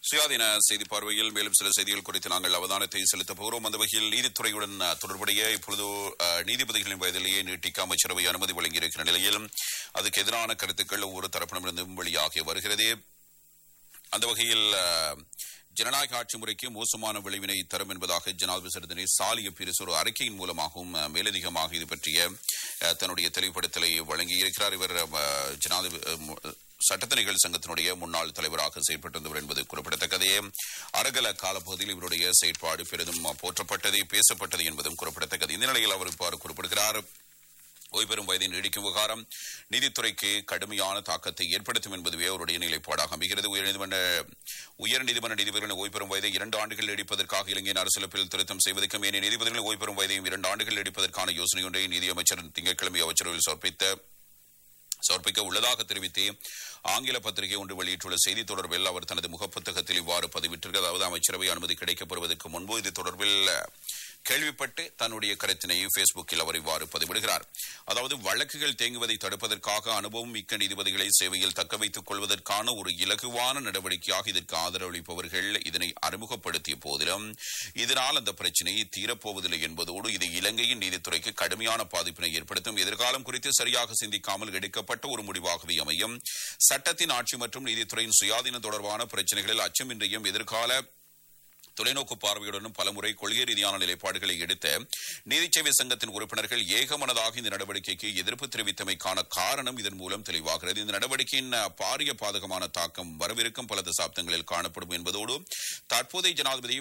சுயாதீன செய்தி பார்வையில் மேலும் சில செய்திகள் குறித்து நாங்கள் அவதானத்தை செலுத்தப் போகிறோம் அந்த வகையில் நீதித்துறையுடன் அஹ், தொடர்புடைய இப்பொழுது அஹ், நீதிபதிகளின் வயதிலேயே நீட்டிக்க அமைச்சரவை அனுமதி வழங்கியிருக்கிற நிலையில் அதுக்கு எதிரான கருத்துக்கள் ஒவ்வொரு தரப்பினரிடமும் வெளியாகி வருகிறது அந்த வகையில் அஹ், ஜனநாயக ஆட்சி முறைக்கு மோசமான விளைவினை தரும் என்பதாக ஜனாதிபதி தினேஷ் சாலிய பீரிஸ் ஒரு அறிக்கையின் மூலமாகவும் அஹ், மேலதிகமாக இது பற்றிய அஹ், தன்னுடைய தெளிவுபடுத்தலை வழங்கியிருக்கிறார் இவர் அஹ், ஜனாதிபதி அஹ், மு- சட்டத்தணிகள் சங்கத்தினுடைய முன்னாள் தலைவராக செயல்பட்டிருந்தவர் என்பது குறிப்பிடத்தக்கதே அரகல காலப்பகுதியில் இவருடைய செயற்பாடு பெரிதும் போற்றப்பட்டது பேசப்பட்டது என்பதும் குறிப்பிடத்தக்கது இந்த நிலையில் அவர் இவ்வாறு குறிப்பிடுகிறார் ஓய்பெறும் வயதை நீடிக்கும் விவகாரம் நீதித்துறைக்கு கடுமையான தாக்கத்தை ஏற்படுத்தும் என்பதுவே அவருடைய நிலைப்பாடாக அமைகிறது உயர்நீதிமன்ற உயர்நீதிமன்ற நீதிபதிகளின் ஓய்பெறும் வயதை இரண்டு ஆண்டுகள் நீடிப்பதற்காக இலங்கையின் அரசியலமைப்பில் திருத்தம் செய்வதற்கும் ஏனைய நீதிபதிகளின் ஓய்பெறும் வயதையும் இரண்டு ஆண்டுகள் நீடிப்பதற்கான யோசனை ஒன்றை நிதியமைச்சர் திங்கட்கிழமை அமைச்சரவையில் சமர்ப்பித்த சமர்ப்பிக்க உள்ளதாக தெரிவித்து ஆங்கில பத்திரிகை ஒன்று வெளியிட்டுள்ள செய்தி தொடர்பில் அவர் தனது முகப்புத்தகத்தில் இவ்வாறு பதிவிட்டிருக்கிறார் அதாவது அமைச்சரவை அனுமதி கிடைக்கப்பெறுவதற்கு முன்பு இது தொடர்பில் கேள்விப்பட்டு தன்னுடைய கருத்தினை பேஸ்புக்கில் அவர் இவ்வாறு பதிவிடுகிறார் அதாவது வழக்குகள் தேங்குவதை தடுப்பதற்காக அனுபவம் மிக்க நீதிபதிகளை சேவையில் தக்க வைத்துக் கொள்வதற்கான ஒரு இலகுவான நடவடிக்கையாக இதற்கு ஆதரவளிப்பவர்கள் இதனை அறிமுகப்படுத்திய போதிலும் இதனால் அந்த பிரச்சினை தீரப்போவதில்லை என்பதோடு இது இலங்கையின் நீதித்துறைக்கு கடுமையான பாதிப்பினை ஏற்படுத்தும் எதிர்காலம் குறித்து சரியாக சிந்திக்காமல் எடுக்கப்பட்ட ஒரு முடிவாகவே அமையும் சட்டத்தின் ஆட்சி மற்றும் நீதித்துறையின் சுயாதீனம் தொடர்பான பிரச்சினைகளில் அச்சமின்றியும் எதிர்கால தொலைநோக்கு பார்வையுடனும் பலமுறை கொள்கை ரீதியான நிலைப்பாடுகளை எடுத்த நீதிச்சேவை சங்கத்தின் உறுப்பினர்கள் ஏகமனதாக இந்த நடவடிக்கைக்கு எதிர்ப்பு தெரிவித்தமைக்கான காரணம் இதன் மூலம் தெளிவாகிறது இந்த நடவடிக்கையின் அஹ், பாரிய பாதகமான தாக்கம் வரவிருக்கும் பல தசாப்தங்களில் காணப்படும் என்பதோடு தற்போதைய ஜனாதிபதி